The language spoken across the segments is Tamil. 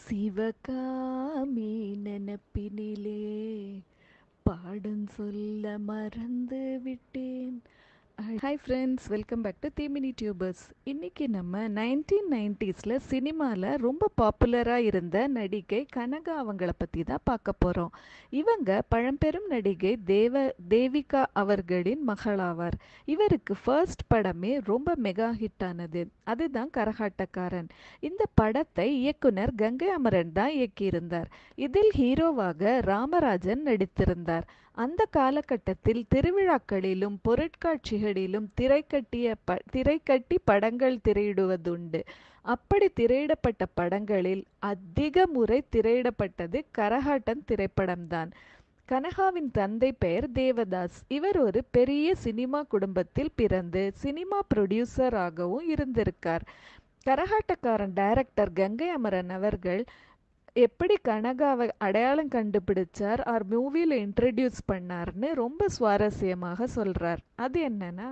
சிவகாமி நினப்பினிலே பாடம் சொல்ல மறந்து விட்டேன் hi friends welcome back to தீமினி டியூபர்ஸ் இன்றைக்கி நம்ம நைன்டீன் நைன்டிஸில் சினிமாவில் ரொம்ப பாப்புலராக இருந்த நடிகை கனகா அவங்கள பற்றி தான் பார்க்க போகிறோம் இவங்க பழம்பெரும் நடிகை தேவ தேவிகா அவர்களின் மகளாவார் இவருக்கு ஃபர்ஸ்ட் படமே ரொம்ப மெகா ஹிட் ஆனது அதுதான் கரகாட்டக்காரன் இந்த படத்தை இயக்குனர் கங்கை அமரன் தான் இயக்கியிருந்தார் இதில் ஹீரோவாக ராமராஜன் நடித்திருந்தார் அந்த காலகட்டத்தில் திருவிழாக்களிலும் பொருட்காட்சிகளிலும் திரைக்கட்டிய ப திரைக்கட்டி படங்கள் திரையிடுவதுண்டு அப்படி திரையிடப்பட்ட படங்களில் அதிக முறை திரையிடப்பட்டது கரகாட்டன் திரைப்படம்தான் கனகாவின் தந்தை பெயர் தேவதாஸ் இவர் ஒரு பெரிய சினிமா குடும்பத்தில் பிறந்து சினிமா ப்ரொடியூசராகவும் இருந்திருக்கார் கரகாட்டக்காரன் டைரக்டர் கங்கை அமரன் அவர்கள் எப்படி கனகாவை அடையாளம் கண்டுபிடிச்சார் ஆர் மூவியில் இன்ட்ரடியூஸ் பண்ணார்னு ரொம்ப சுவாரஸ்யமாக சொல்கிறார் அது என்னன்னா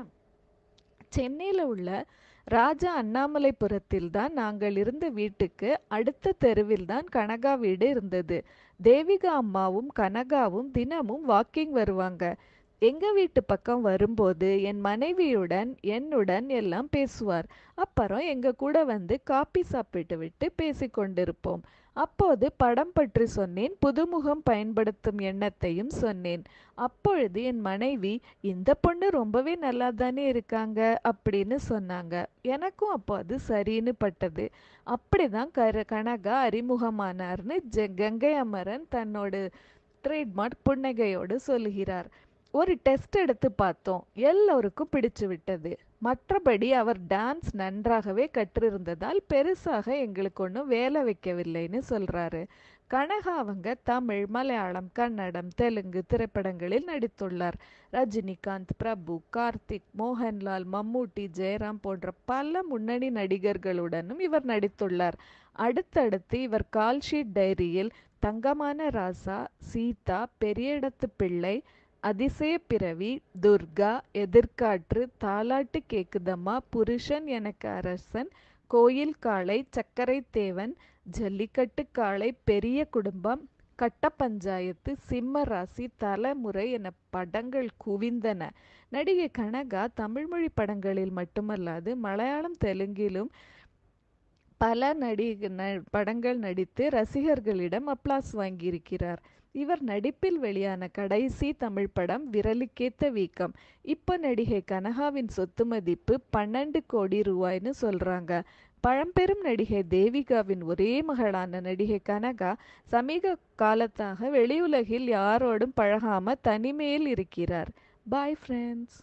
சென்னையில் உள்ள ராஜா அண்ணாமலைபுரத்தில் தான் நாங்கள் இருந்த வீட்டுக்கு அடுத்த தெருவில் தான் கனகா வீடு இருந்தது தேவிகா அம்மாவும் கனகாவும் தினமும் வாக்கிங் வருவாங்க எங்க வீட்டு பக்கம் வரும்போது என் மனைவியுடன் என்னுடன் எல்லாம் பேசுவார் அப்புறம் எங்க கூட வந்து காப்பி சாப்பிட்டு விட்டு பேசிக்கொண்டிருப்போம் அப்போது படம் பற்றி சொன்னேன் புதுமுகம் பயன்படுத்தும் எண்ணத்தையும் சொன்னேன் அப்பொழுது என் மனைவி இந்த பொண்ணு ரொம்பவே நல்லா தானே இருக்காங்க அப்படின்னு சொன்னாங்க எனக்கும் அப்போ அது சரின்னு பட்டது அப்படிதான் கர கனகா அறிமுகமானார்னு ஜ கங்கை அமரன் தன்னோட ட்ரேட்மார்க் புன்னகையோடு சொல்லுகிறார் ஒரு டெஸ்ட் எடுத்து பார்த்தோம் எல்லோருக்கும் பிடிச்சு விட்டது மற்றபடி அவர் டான்ஸ் நன்றாகவே கற்றிருந்ததால் பெருசாக எங்களுக்கு ஒன்றும் வேலை வைக்கவில்லைன்னு சொல்றாரு கனகா அவங்க தமிழ் மலையாளம் கன்னடம் தெலுங்கு திரைப்படங்களில் நடித்துள்ளார் ரஜினிகாந்த் பிரபு கார்த்திக் மோகன்லால் மம்மூட்டி ஜெயராம் போன்ற பல முன்னணி நடிகர்களுடனும் இவர் நடித்துள்ளார் அடுத்தடுத்து இவர் கால்ஷீட் டைரியில் தங்கமான ராசா சீதா பெரிய இடத்து பிள்ளை அதிசய பிறவி துர்கா எதிர்காற்று தாலாட்டு கேக்குதம்மா புருஷன் எனக்கு அரசன் கோயில் காளை சக்கரை தேவன் ஜல்லிக்கட்டு காளை பெரிய குடும்பம் கட்ட பஞ்சாயத்து சிம்ம ராசி தலைமுறை என படங்கள் குவிந்தன நடிகை கனகா தமிழ்மொழி படங்களில் மட்டுமல்லாது மலையாளம் தெலுங்கிலும் பல நடி படங்கள் நடித்து ரசிகர்களிடம் அப்ளாஸ் வாங்கியிருக்கிறார் இவர் நடிப்பில் வெளியான கடைசி தமிழ் படம் விரலுக்கேத்த வீக்கம் இப்போ நடிகை கனகாவின் சொத்து மதிப்பு பன்னெண்டு கோடி ரூபாய்னு சொல்றாங்க பழம்பெரும் நடிகை தேவிகாவின் ஒரே மகளான நடிகை கனகா சமீப காலத்தாக வெளியுலகில் யாரோடும் பழகாம தனிமையில் இருக்கிறார் பாய் ஃப்ரெண்ட்ஸ்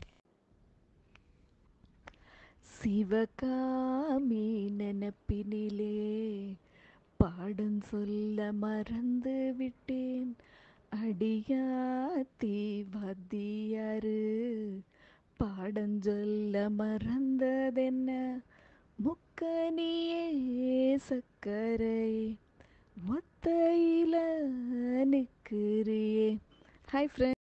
சிவகாமி நினப்பினிலே பாடம் சொல்ல மறந்து விட்டேன் அடியாத்தி வாத்தியாரு பாடம் சொல்ல மறந்ததென்ன முக்கனியே சக்கரை மொத்தையில நிற்கிறியே ஹாய் ஃப்ரெண்ட்